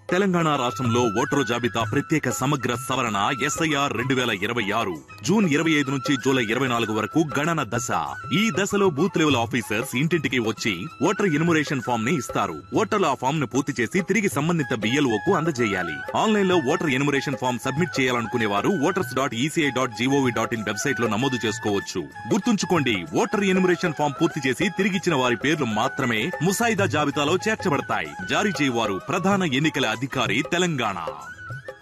తెలంగాణ రాష్ట్రంలో ఓటరు జాబితా ప్రత్యేక సమగ్ర సవరణ ఎస్ఐఆర్ రెండు వేల ఇరవై ఆరు జూన్ ఇరవై ఐదు నుంచి జూలై ఇరవై నాలుగు వరకు గణన దశ ఈ దశలో బూత్ లెవెల్ ఆఫీసర్స్ ఇంటింటికి వచ్చి ఓటర్ ఎన్యుమరేషన్ ఫామ్ ని ఇస్తారు ఓటర్లు ఆ ఫామ్ ను పూర్తి చేసి తిరిగి సంబంధిత BLO కు అందజేయాలి ఆన్లైన్ లో ఓటర్ ఎన్యుమరేషన్ ఫామ్ సబ్మిట్ చేయాలనుకునే వారు voters dot ECI dot G O V dot in website లో నమోదు చేసుకోవచ్చు గుర్తుంచుకోండి ఓటర్ ఎన్యుమరేషన్ ఫామ్ పూర్తి చేసి తిరిగిచ్చిన వారి పేర్లు మాత్రమే ముసాయిదా జాబితాలో చేర్చబడతాయి జారీ చేయవారు ప్రధాన ఎన్నికల అధికారి తెలంగాణ